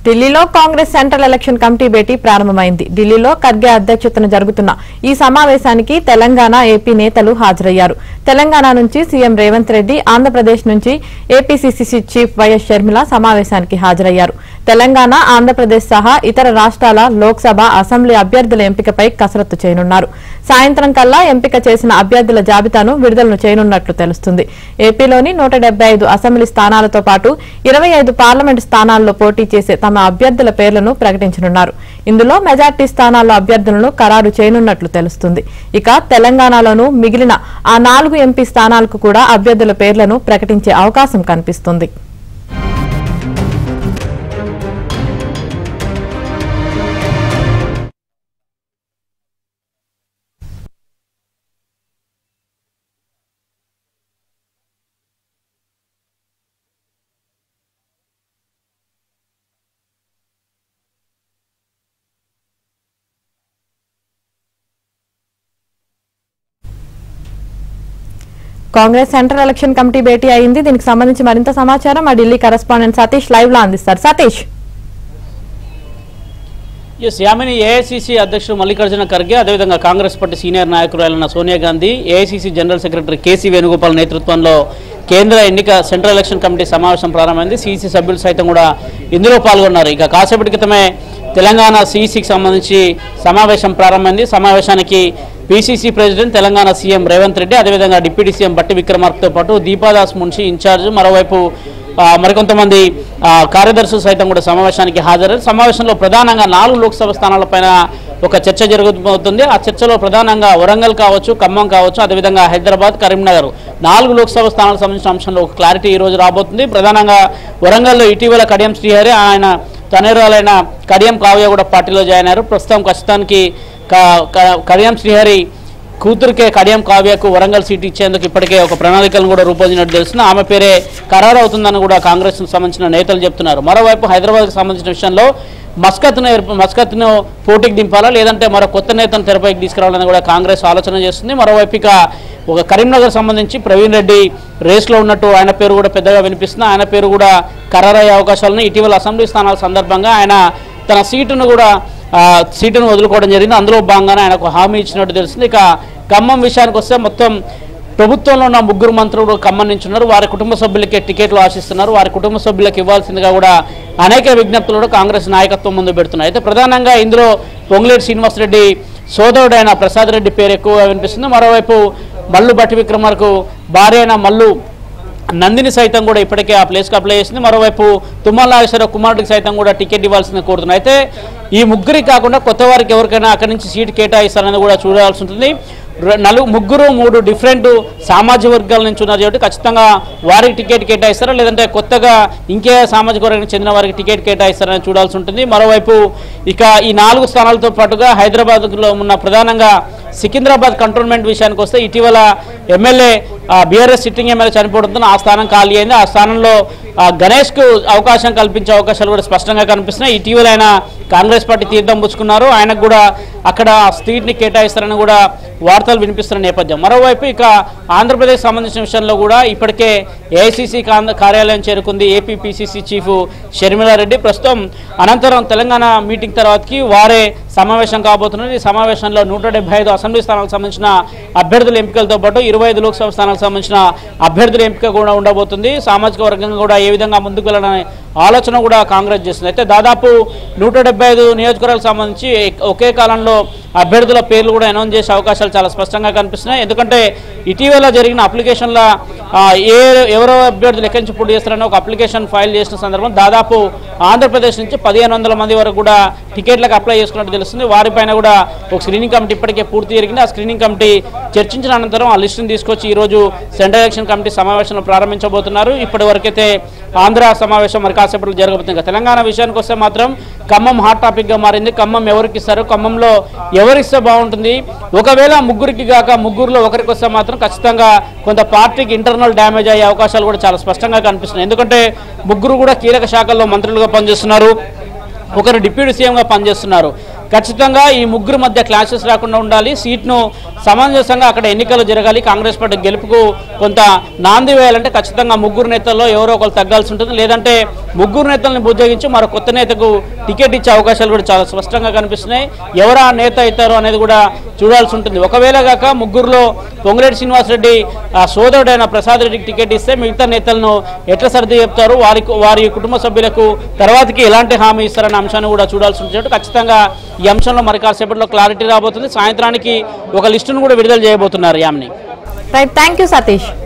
ఢిల్లీలో Congress central election committee భేటీ ప్రారంభమైంది ఢిల్లీలో ఖర్గే అధ్యక్షతన జరుగుతున్న ఈ సమావేశానికి తెలంగాణ ఏపీ నేతలు హాజరయ్యారు తెలంగాణ నుంచి సీఎం రేవంత్ రెడ్డి ఆంధ్రప్రదేశ్ నుంచి ఏపీసీసీ చీఫ్ వైఎస్ షర్మిల సమావేశానికి హాజరయ్యారు తెలంగాణ ఆంధ్రప్రదేశ్ సహా ఇతర రాష్ట్రాల లోక్సభ అసెంబ్లీ అభ్యర్థుల ఎంపికపై కసరత్తు చేయనున్నారు సాయంత్రం కల్లా ఎంపిక చేసిన అభ్యర్థుల జాబితాను విడుదలను చేయనున్నట్లు తెలుస్తుంది ఏపీలోని నూట అసెంబ్లీ స్థానాలతో పాటు ఇరవై పార్లమెంటు స్థానాల్లో పోటీ చేసే తమ అభ్యర్థుల పేర్లను ప్రకటించనున్నారు ఇందులో మెజార్టీ స్థానాల్లో అభ్యర్థులను ఖరారు చేయనున్నట్లు తెలుస్తుంది ఇక తెలంగాణలోనూ మిగిలిన ఆ నాలుగు ఎంపీ స్థానాలకు కూడా అభ్యర్థుల పేర్లను ప్రకటించే అవకాశం కనిపిస్తుంది కాంగ్రెస్ సెంట్రల్ ఎలక్షన్ కమిటీ భేటీ అయింది దీనికి సంబంధించి మరింత సమాచారం మా ఢిల్లీ కరెస్పాండెంట్ సతీష్ లైవ్ లో అందిస్తారు సతీష్ ఎస్ యామిని ఏఐసిసి అధ్యక్షుడు మల్లికార్జున ఖర్గే అదేవిధంగా కాంగ్రెస్ పార్టీ సీనియర్ నాయకురాలైన Sonia Gandhi AICC general secretary KC Venugopal నేతృత్వంలో కేంద్ర ఎన్నిక సెంట్రల్ ఎలక్షన్ కమిటీ సమావేశం ప్రారంభమైంది సిఇసి సభ్యులు సైతం కూడా ఇందులో పాల్గొన్నారు ఇక కాసేపటి క్రితమే తెలంగాణ సిఇసికి సంబంధించి సమావేశం ప్రారంభమైంది సమావేశానికి PCC president Telangana CM Revanth Reddy అదేవిధంగా డిప్యూటీ సీఎం బట్టి విక్రమార్కతో పాటు దీపాదాస్ మున్షి ఇన్ఛార్జ్ మరోవైపు ఆ, మరికొంతమంది ఆ, కార్యదర్శులు సైతం కూడా సమావేశానికి హాజరయ్యారు సమావేశంలో ప్రధానంగా నాలుగు లోక్సభ స్థానాలపైన ఒక చర్చ జరుగుతుంది ఆ చర్చలో ప్రధానంగా వరంగల్ కావచ్చు ఖమ్మం కావచ్చు అదేవిధంగా హైదరాబాద్ కరీంనగర్ నాలుగు లోక్సభ స్థానాలకు సంబంధించిన అంశంలో ఒక క్లారిటీ ఈ రోజు రాబోతుంది ప్రధానంగా వరంగల్లో ఇటీవల కడియం శ్రీహరి ఆయన తనేరాలైన కడియం కావ్య కూడా పార్టీలో జాయిన్ అయ్యారు ప్రస్తుతం ఖచ్చితానికి క- క- కడియం శ్రీహరి కూతురికే కడియం కావ్యకు వరంగల్ సీట్ ఇచ్చేందుకు ఇప్పటికే ఒక ప్రణాళికలను కూడా రూపొందినట్టు తెలుస్తుంది ఆమె పేరే ఖరారు అవుతుందని కూడా కాంగ్రెస్ సంబంధించిన నేతలు చెప్తున్నారు మరోవైపు హైదరాబాద్కు సంబంధించిన విషయంలో మస్కత్ను ఏర్ప- మస్కత్ను పోటీకి దింపాలా లేదంటే మరో కొత్త నేతను తెరపైకి తీసుకురావాలని కూడా కాంగ్రెస్ ఆలోచన చేస్తుంది మరోవైపు ఇక ఒక కరీంనగర్ సంబంధించి ప్రవీణ్ రెడ్డి రేస్లో ఉన్నట్టు ఆయన పేరు కూడా పెద్దగా వినిపిస్తుంది ఆయన పేరు కూడా ఖరారయ్యే అవకాశాలను ఇటీవల అసెంబ్లీ స్థానాల సందర్భంగా ఆయన తన సీటును కూడా ఆ, సీటును వదులుకోవడం జరిగింది అందులో భాగంగానే ఆయనకు హామీ ఇచ్చినట్టు తెలుస్తుంది ఇక ఖమ్మం విషయానికి వస్తే మొత్తం ప్రభుత్వంలో ఉన్న ముగ్గురు మంత్రులు ఖమ్మం నుంచి ఉన్నారు వారి కుటుంబ సభ్యులకే టికెట్లు ఆశిస్తున్నారు వారి కుటుంబ సభ్యులకు ఇవ్వాల్సిందిగా కూడా అనేక విజ్ఞప్తులు కూడా కాంగ్రెస్ నాయకత్వం ముందు పెడుతున్నాయి అయితే ప్రధానంగా ఇందులో పొంగులేటి శ్రీనివాసరెడ్డి సోదరుడైన ప్రసాద్ రెడ్డి పేరు ఎక్కువగా వినిపిస్తుంది మరోవైపు మల్లు భట్టి విక్రమార్కు భార్య అయిన మల్లు నందిని సైతం కూడా ఇప్పటికే ఆ ప్లేస్కి అప్లై చేసింది మరోవైపు తుమ్మల నాగేశ్వరరావు కుమారుడికి సైతం కూడా టికెట్ ఇవ్వాల్సింది కోరుతున్నాయి అయితే ఈ ముగ్గురికి కాకుండా కొత్త వారికి ఎవరికైనా అక్కడి నుంచి సీట్ కేటాయిస్తారనేది కూడా చూడాల్సి ఉంటుంది ర- నలుగు ముగ్గురు మూడు డిఫరెంట్ సామాజిక వర్గాల నుంచి ఉన్నారు కాబట్టి ఖచ్చితంగా వారికి టికెట్ కేటాయిస్తారా లేదంటే కొత్తగా ఇంకే సామాజిక వర్గానికి చెందిన వారికి టికెట్ కేటాయిస్తారని చూడాల్సి ఉంటుంది మరోవైపు ఇక ఈ నాలుగు స్థానాలతో పాటుగా హైదరాబాద్లో ఉన్న ప్రధానంగా సికింద్రాబాద్ కంటోన్మెంట్ విషయానికి వస్తే ఇటీవల ఎమ్మెల్యే బీఆర్ఎస్ సిట్టింగ్ ఎమ్మెల్యే చనిపోవడంతో ఆ స్థానం ఖాళీ అయింది ఆ స్థానంలో ఆ, గణేష్కు అవకాశం కల్పించే అవకాశాలు కూడా స్పష్టంగా కనిపిస్తున్నాయి ఇటీవల ఆయన కాంగ్రెస్ పార్టీ తీర్థం పుచ్చుకున్నారు ఆయనకు కూడా అక్కడ సీట్ని కేటాయిస్తారని కూడా వార్తలు వినిపిస్తున్న నేపథ్యం మరోవైపు ఇక ఆంధ్రప్రదేశ్ సంబంధించిన విషయంలో కూడా ఇప్పటికే ఏఐసిసి కార్యాలయం చేరుకుంది ఏపీ పిసిసి చీఫ్ షర్మిలారెడ్డి ప్రస్తుతం అనంతరం తెలంగాణ మీటింగ్ తర్వాతకి వారే సమావేశం కాబోతున్నారు ఈ సమావేశంలో నూట డెబ్బై ఐదు అసెంబ్లీ స్థానాలకు సంబంధించిన అభ్యర్థుల ఎంపికలతో పాటు ఇరవై ఐదు లోక్సభ స్థానాలకు సంబంధించిన అభ్యర్థుల ఎంపిక కూడా ఉండబోతుంది సామాజిక వర్గంగా కూడా ఏ విధంగా ముందుకు వెళ్ళాలనే ఆలోచన కూడా కాంగ్రెస్ చేస్తుంది అయితే దాదాపు నూట డెబ్బై ఐదు నియోజకవర్గాలకు సంబంధించి ఒకే కాలంలో అభ్యర్థుల పేర్లు కూడా అనౌన్స్ చేసే అవకాశాలు చాలా స్పష్టంగా కనిపిస్తున్నాయి ఎందుకంటే ఇటీవల జరిగిన అప్లికేషన్ల ఆ, ఏ ఎవరో అభ్యర్థులు ఎక్కడి నుంచి పోటీ చేస్తారని ఒక అప్లికేషన్ ఫైల్ చేసిన సందర్భం దాదాపు ఆంధ్రప్రదేశ్ నుంచి పదిహేను వందల మంది వరకు కూడా టికెట్లకు అప్లై చేసుకున్నట్టు తెలుస్తుంది వారిపైన కూడా ఒక స్క్రీనింగ్ కమిటీ ఇప్పటికే పూర్తి జరిగింది ఆ స్క్రీనింగ్ కమిటీ చర్చించిన అనంతరం ఆ లిస్టును తీసుకొచ్చి ఈరోజు సెంట్రల్ ఎలక్షన్ కమిటీ సమావేశంలో ప్రారంభించబోతున్నారు ఇప్పటి వరకైతే ఆంధ్ర సమావేశం మరి కాసేపట్లో జరగబోతుంది ఇంకా తెలంగాణ విషయానికి వస్తే మాత్రం ఖమ్మం హాట్ టాపిక్గా మారింది ఖమ్మం ఎవరికి ఇస్తారు ఖమ్మంలో ఎవరిస్తే బాగుంటుంది ఒకవేళ ముగ్గురికి కాక ముగ్గురులో ఒకరికి వస్తే మాత్రం ఖచ్చితంగా కొంత పార్టీకి ఇంటర్నల్ డ్యామేజ్ అయ్యే అవకాశాలు కూడా చాలా స్పష్టంగా కనిపిస్తున్నాయి ఎందుకంటే ముగ్గురు కూడా కీలక శాఖల్లో మంత్రులుగా పనిచేస్తున్నారు ఒకరు డిప్యూటీ సీఎంగా పనిచేస్తున్నారు ఖచ్చితంగా ఈ ముగ్గురు మధ్య క్లాషెస్ రాకుండా ఉండాలి సీట్ను సమంజసంగా అక్కడ ఎన్నికలు జరగాలి కాంగ్రెస్ పార్టీ గెలుపుకు కొంత నాంది వేయాలంటే ఖచ్చితంగా ముగ్గురు నేతల్లో ఎవరో ఒకరు తగ్గాల్సి ఉంటుంది లేదంటే ముగ్గురు నేతలను బుజ్జగించి మరో కొత్త నేతకు టికెట్ ఇచ్చే అవకాశాలు కూడా చాలా స్పష్టంగా కనిపిస్తున్నాయి ఎవరు ఆ నేత అవుతారో అనేది కూడా చూడాల్సి ఉంటుంది ఒకవేళ కాక ముగ్గురులో పొంగిరెడ్డి శ్రీనివాసరెడ్డి ఆ సోదరుడైన ప్రసాద్ రెడ్డికి టికెట్ ఇస్తే మిగతా నేతలను ఎట్లా సర్ది చెప్తారు వారి వారి కుటుంబ సభ్యులకు తర్వాతకి ఎలాంటి హామీ ఇస్తారనే అంశాన్ని కూడా చూడాల్సి ఉంటుంది ఖచ్చితంగా ఈ అంశంలో మరి కాసేపట్లో క్లారిటీ రాబోతుంది సాయంత్రానికి ఒక లిస్టును కూడా విడుదల చేయబోతున్నారు యామ్ని రైట్ థ్యాంక్ యూ సతీష్